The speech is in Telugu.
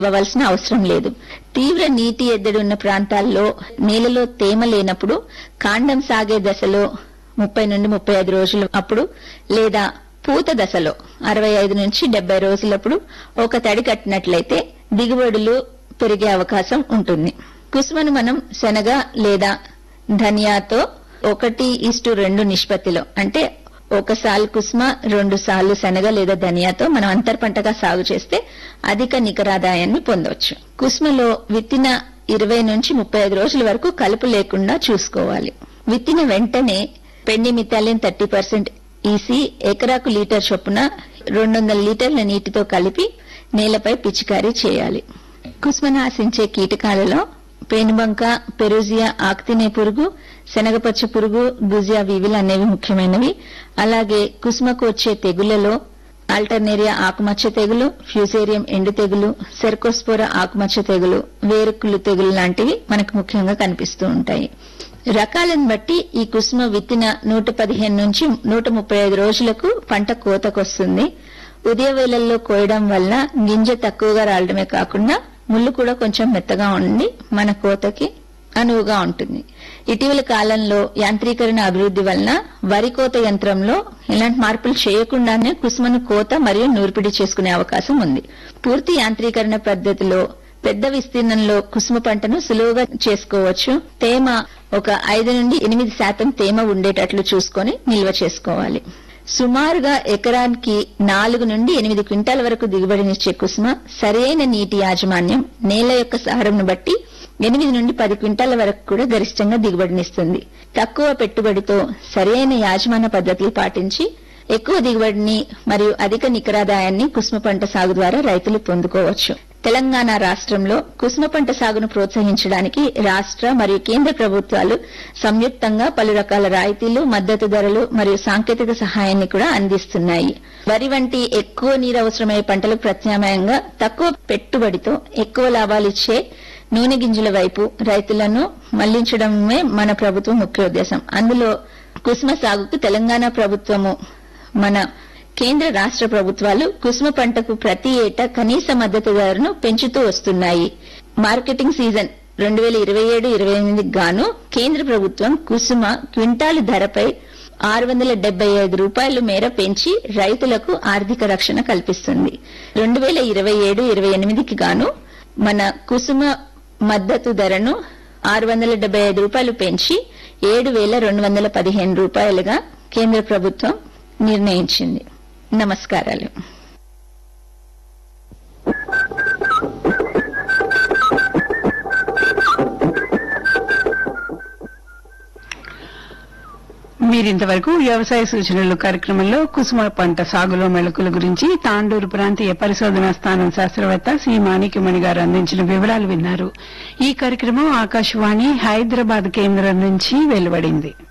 ఇవ్వవలసిన అవసరం లేదు తీవ్ర నీటి ఎద్దడి ఉన్న ప్రాంతాల్లో నేలలో తేమ లేనప్పుడు కాండం సాగే దశలో ముప్పై నుండి ముప్పై ఐదు రోజులు అప్పుడు లేదా పూత దశలో అరవై ఐదు నుంచి డెబ్బై రోజులప్పుడు ఒక తడి కట్టినట్లయితే దిగుబడులు పెరిగే అవకాశం ఉంటుంది కుసుమను మనం శనగ లేదా ధనియాతో ఒకటి ఇస్టు రెండు నిష్పత్తిలో అంటే ఒక సాలు కుసుమ రెండు సార్లు శనగ లేదా ధనియాతో మనం అంతర్ పంటగా సాగు చేస్తే అధిక నికరాదాయాన్ని పొందవచ్చు కుసుమలో విత్తిన ఇరవై నుంచి ముప్పై ఐదు రోజుల వరకు కలుపు లేకుండా చూసుకోవాలి విత్తిన వెంటనే పెండి మిథాలిన్ థర్టీ పర్సెంట్ ఈసి ఎకరాకు లీటర్ చొప్పున రెండు వందల లీటర్ల నీటితో కలిపి నేలపై పిచికారీ చేయాలి కుసుమను ఆశించే కీటకాలలో పేనుబంక పెరుజియా ఆక్తినే పురుగు శనగపచ్చ పురుగు గుజియా వివిల్ అనేవి ముఖ్యమైనవి అలాగే కుసుమకు వచ్చే తెగుళ్లలో ఆల్టర్నేరియా ఆకుమచ్చ తెగులు ఫ్యూసేరియం ఎండు తెగులు సెర్కోస్పోరా ఆకుమచ్చ తెగులు వేరుకుళ్ళు తెగులు లాంటివి మనకు ముఖ్యంగా కనిపిస్తూ ఉంటాయి రకాలను బట్టి ఈ కుసుమ విత్తిన నూట పదిహేను నుంచి నూట ముప్పై ఐదు రోజులకు పంట కోతకొస్తుంది ఉదయ వేళల్లో కోయడం వల్ల గింజ తక్కువగా రాలడమే కాకుండా ముళ్ళు కూడా కొంచెం మెత్తగా ఉండి మన కోతకి అనువుగా ఉంటుంది ఇటీవల కాలంలో యాంత్రీకరణ అభివృద్ధి వలన వరి కోత యంత్రంలో ఇలాంటి మార్పులు చేయకుండానే కుసుమను కోత మరియు నూర్పిడి చేసుకునే అవకాశం ఉంది పూర్తి యాంత్రీకరణ పద్ధతిలో పెద్ద విస్తీర్ణంలో కుసుమ పంటను సులువుగా చేసుకోవచ్చు తేమ ఒక ఐదు నుండి ఎనిమిది శాతం తేమ ఉండేటట్లు చూసుకొని నిల్వ చేసుకోవాలి సుమారుగా ఎకరానికి నాలుగు నుండి ఎనిమిది క్వింటాల వరకు దిగుబడినిచ్చే కుసుమ సరైన నీటి యాజమాన్యం నేల యొక్క సారంను బట్టి ఎనిమిది నుండి పది క్వింటాల వరకు కూడా గరిష్టంగా దిగుబడినిస్తుంది తక్కువ పెట్టుబడితో సరైన యాజమాన్య పద్ధతులు పాటించి ఎక్కువ దిగుబడిని మరియు అధిక నికరాదాయాన్ని కుసుమ పంట సాగు ద్వారా రైతులు పొందుకోవచ్చు తెలంగాణ రాష్ట్రంలో కుసుమ పంట సాగును ప్రోత్సహించడానికి రాష్ట్ర మరియు కేంద్ర ప్రభుత్వాలు సంయుక్తంగా పలు రకాల రాయితీలు మద్దతు ధరలు మరియు సాంకేతిక సహాయాన్ని కూడా అందిస్తున్నాయి వరి వంటి ఎక్కువ నీరు అవసరమయ్యే పంటలకు ప్రత్యామ్నాయంగా తక్కువ పెట్టుబడితో ఎక్కువ లాభాలిచ్చే నూనె గింజల వైపు రైతులను మళ్లించడమే మన ప్రభుత్వం ముఖ్య ఉద్దేశం అందులో కుసుమ సాగుకు తెలంగాణ ప్రభుత్వము మన కేంద్ర రాష్ట్ర ప్రభుత్వాలు కుసుమ పంటకు ప్రతి ఏటా కనీస మద్దతు ధరను పెంచుతూ వస్తున్నాయి మార్కెటింగ్ సీజన్ రెండు వేల ఇరవై ఏడు ఇరవై ఎనిమిదికి గాను కేంద్ర ప్రభుత్వం కుసుమ క్వింటాలు ధరపై ఆరు వందల డెబ్బై ఐదు రూపాయల మేర పెంచి రైతులకు ఆర్థిక రక్షణ కల్పిస్తుంది రెండు వేల ఇరవై ఏడు ఇరవై ఎనిమిదికి గాను మన కుసుమ మద్దతు ధరను ఆరు వందల డెబ్బై ఐదు రూపాయలు పెంచి ఏడు వేల రెండు వందల పదిహేను రూపాయలుగా కేంద్ర ప్రభుత్వం నిర్ణయించింది నమస్కారాలు మీరింతవరకు వ్యవసాయ సూచనలు కార్యక్రమంలో కుసుమ పంట సాగులో మెళకుల గురించి తాండూరు ప్రాంతీయ పరిశోధనా స్థానం శాస్త్రవేత్త సి మాణిక్యమణి గారు అందించిన వివరాలు విన్నారు ఈ కార్యక్రమం ఆకాశవాణి హైదరాబాద్ కేంద్రం నుంచి వెలువడింది